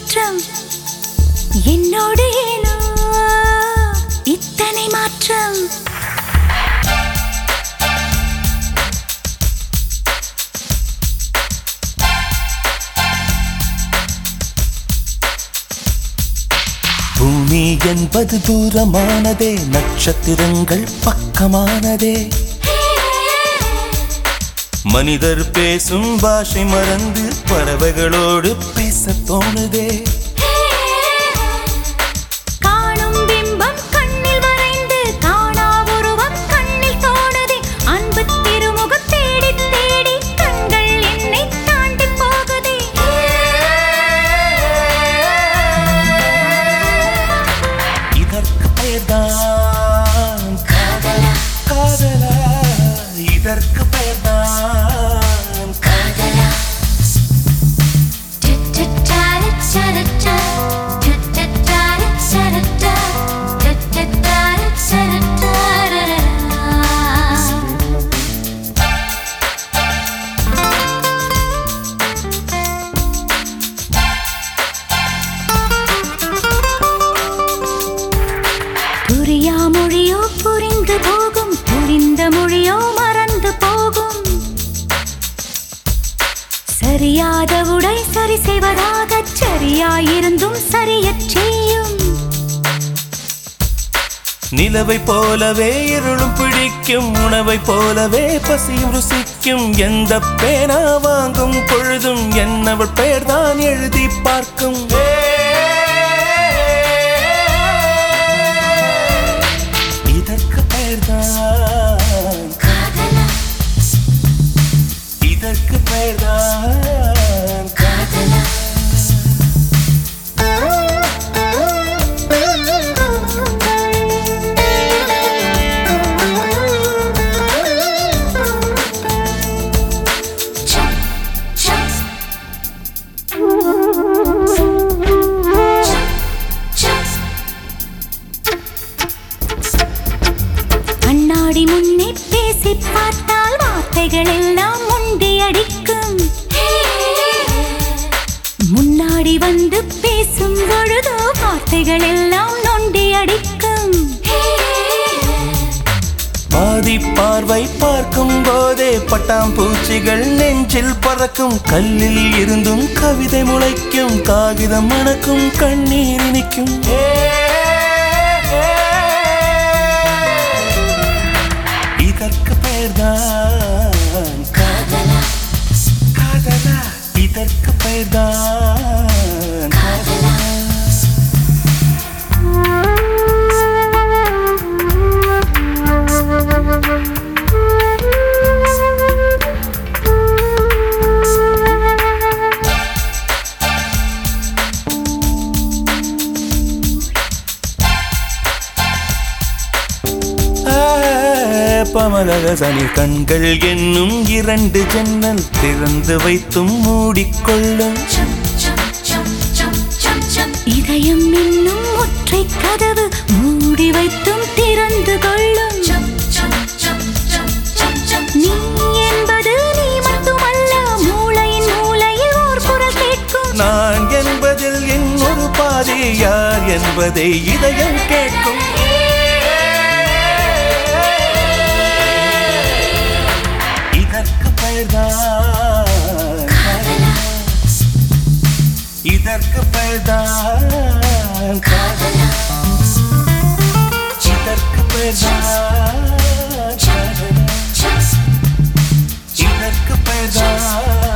மாற்றம் என்னோடு ஏனோ இத்தனை மாற்றம் பூமி என்பது தூரமானதே நட்சத்திரங்கள் பக்கமானதே மனிதர் பேசும் பாஷை மறந்து பறவைகளோடு பேச தோணுதே காணும் பிம்பம் கண்ணில் வரைந்து காணா உருவம் கண்ணில் தோணுதே அன்பு திருமுகம் தேடி தேடி கண்கள் என்னை தாண்டி போகுதே இதற்கு பெயர்தான் காதலா காதலா இதற்கு பெயர்தான் காதலா புரியா மொழியோ புரிந்து போகும் புரிந்த மொழியோ மறந்து போகும் சரியாத உடை சரி செய்வதாக சரியாயிருந்தும் சரியச் செய்யும் நிலவை போலவே இருளும் பிடிக்கும் உணவை போலவே பசியும் ருசிக்கும் எந்த பேனா வாங்கும் பொழுதும் என்னவள் பெயர்தான் எழுதி பார்க்கும் இதற்கு பெயர்தான் இதற்கு பெயர்தான் காதலா கண்ணாடி முன்னே பேசி பார்த்தால் வார்த்தைகள் எல்லாம் முண்டி அடிக்கும் முன்னாடி வந்து பேசும் பொழுதோ வார்த்தைகள் எல்லாம் நொண்டி அடிக்கும் பாதி பார்வை பார்க்கும் போதே பட்டாம்பூச்சிகள் நெஞ்சில் பறக்கும் கல்லில் இருந்தும் கவிதை முளைக்கும் காகிதம் மணக்கும் கண்ணீர் இனிக்கும் இதற்கு பெயர்தான் காதலா காதலா இதற்கு பெயர்தான் காதலா பமலகசனி கண்கள் என்னும் இரண்டு ஜன்னல் திறந்து வைத்தும் மூடிக்கொள்ளும் இதயம் இன்னும் ஒற்றை கதவு மூடி வைத்தும் திறந்து கொள்ளும் நீ என்பது நீ மட்டுமல்ல மூளையின் மூளையில் ஓர் குரல் கேட்கும் நான் என்பதில் இன்னொரு பாதி யார் என்பதை இதயம் கேட்கும் இதற்கு பெயர்தான் காதலா. இதற்கு பெயர்தான் காதலா. இதற்கு பெயர்தான் காதலா. இதற்கு பெயர்தான்